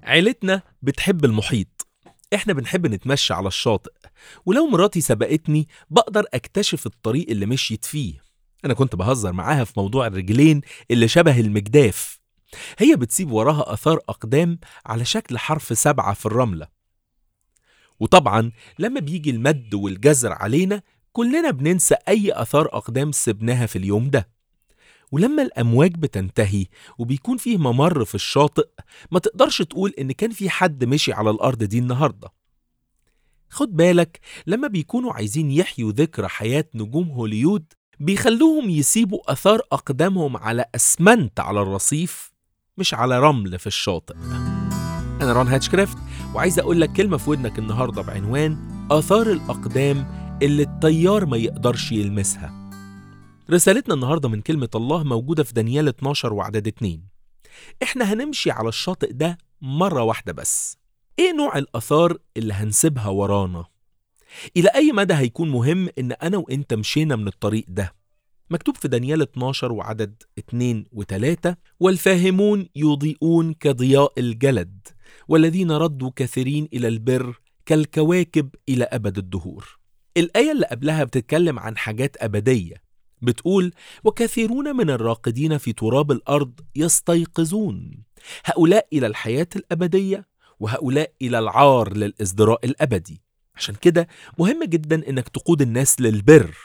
عيلتنا بتحب المحيط احنا بنحب نتمشى على الشاطئ ولو مراتي سبقتني بقدر اكتشف الطريق اللي مشيت فيه انا كنت بهزر معاها في موضوع الرجلين اللي شبه المجداف هي بتسيب وراها اثار اقدام على شكل حرف سبعة في الرملة وطبعا لما بيجي المد والجزر علينا كلنا بننسى اي اثار اقدام سبناها في اليوم ده ولما الأمواج بتنتهي وبيكون فيه ممر في الشاطئ ما تقدرش تقول إن كان في حد مشي على الأرض دي النهاردة خد بالك لما بيكونوا عايزين يحيوا ذكرى حياة نجوم هوليود بيخلوهم يسيبوا أثار أقدامهم على أسمنت على الرصيف مش على رمل في الشاطئ أنا ران هاتشكرافت وعايز أقول لك كلمة في ودنك النهاردة بعنوان آثار الأقدام اللي الطيار ما يقدرش يلمسها رسالتنا النهاردة من كلمة الله موجودة في دانيال 12 وعدد 2 احنا هنمشي على الشاطئ ده مرة واحدة بس ايه نوع الأثار اللي هنسيبها ورانا؟ إلى أي مدى هيكون مهم إن أنا وإنت مشينا من الطريق ده؟ مكتوب في دانيال 12 وعدد 2 و3 والفاهمون يضيئون كضياء الجلد والذين ردوا كثيرين إلى البر كالكواكب إلى أبد الدهور الآية اللي قبلها بتتكلم عن حاجات أبدية بتقول وكثيرون من الراقدين في تراب الارض يستيقظون هؤلاء الى الحياه الابديه وهؤلاء الى العار للازدراء الابدي عشان كده مهم جدا انك تقود الناس للبر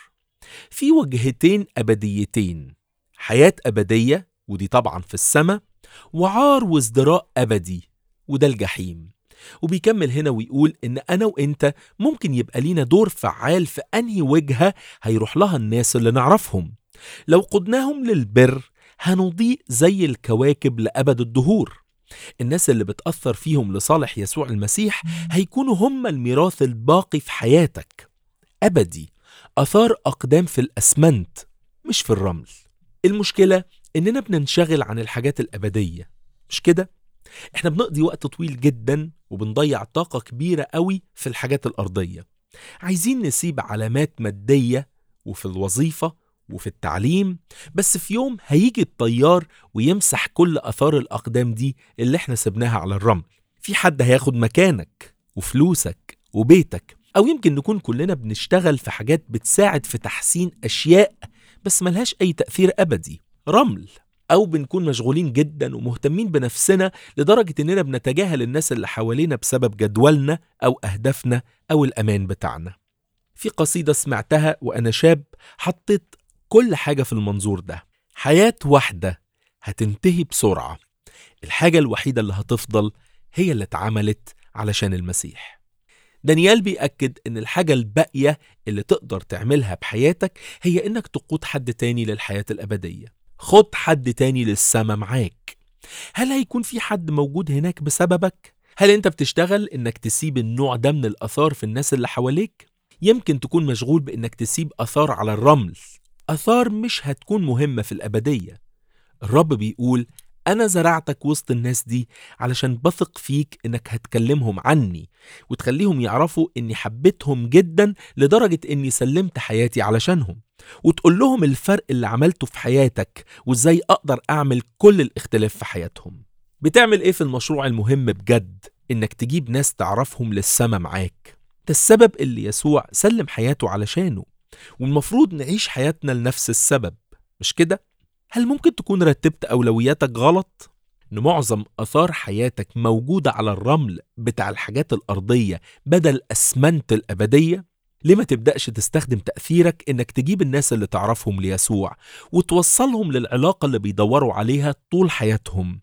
في وجهتين ابديتين حياه ابديه ودي طبعا في السماء وعار وازدراء ابدي وده الجحيم وبيكمل هنا ويقول إن أنا وإنت ممكن يبقى لينا دور فعال في أنهي وجهة هيروح لها الناس اللي نعرفهم لو قدناهم للبر هنضيء زي الكواكب لأبد الدهور الناس اللي بتأثر فيهم لصالح يسوع المسيح هيكونوا هم الميراث الباقي في حياتك أبدي أثار أقدام في الأسمنت مش في الرمل المشكلة إننا بننشغل عن الحاجات الأبدية مش كده؟ احنا بنقضي وقت طويل جدا وبنضيع طاقة كبيرة قوي في الحاجات الأرضية عايزين نسيب علامات مادية وفي الوظيفة وفي التعليم بس في يوم هيجي الطيار ويمسح كل أثار الأقدام دي اللي احنا سبناها على الرمل في حد هياخد مكانك وفلوسك وبيتك أو يمكن نكون كلنا بنشتغل في حاجات بتساعد في تحسين أشياء بس ملهاش أي تأثير أبدي رمل أو بنكون مشغولين جدا ومهتمين بنفسنا لدرجة إننا بنتجاهل الناس اللي حوالينا بسبب جدولنا أو أهدافنا أو الأمان بتاعنا. في قصيدة سمعتها وأنا شاب حطيت كل حاجة في المنظور ده. حياة واحدة هتنتهي بسرعة. الحاجة الوحيدة اللي هتفضل هي اللي اتعملت علشان المسيح. دانيال بيأكد إن الحاجة الباقية اللي تقدر تعملها بحياتك هي إنك تقود حد تاني للحياة الأبدية. خد حد تاني للسما معاك هل هيكون في حد موجود هناك بسببك؟ هل انت بتشتغل انك تسيب النوع ده من الاثار في الناس اللي حواليك؟ يمكن تكون مشغول بانك تسيب اثار على الرمل اثار مش هتكون مهمة في الابدية الرب بيقول أنا زرعتك وسط الناس دي علشان بثق فيك إنك هتكلمهم عني وتخليهم يعرفوا إني حبيتهم جدا لدرجة إني سلمت حياتي علشانهم وتقول لهم الفرق اللي عملته في حياتك وإزاي أقدر أعمل كل الاختلاف في حياتهم بتعمل إيه في المشروع المهم بجد إنك تجيب ناس تعرفهم للسما معاك ده السبب اللي يسوع سلم حياته علشانه والمفروض نعيش حياتنا لنفس السبب مش كده؟ هل ممكن تكون رتبت أولوياتك غلط؟ إن معظم آثار حياتك موجودة على الرمل بتاع الحاجات الأرضية بدل أسمنت الأبدية؟ ليه ما تبدأش تستخدم تأثيرك إنك تجيب الناس اللي تعرفهم ليسوع وتوصلهم للعلاقة اللي بيدوروا عليها طول حياتهم؟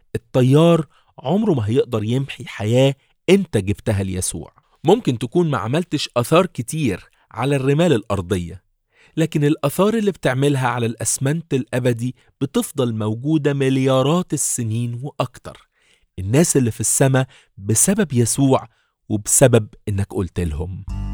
الطيار عمره ما هيقدر يمحي حياة أنت جبتها ليسوع ممكن تكون ما عملتش آثار كتير على الرمال الأرضية لكن الآثار اللي بتعملها على الأسمنت الأبدي بتفضل موجودة مليارات السنين وأكتر الناس اللي في السماء بسبب يسوع وبسبب إنك قلت لهم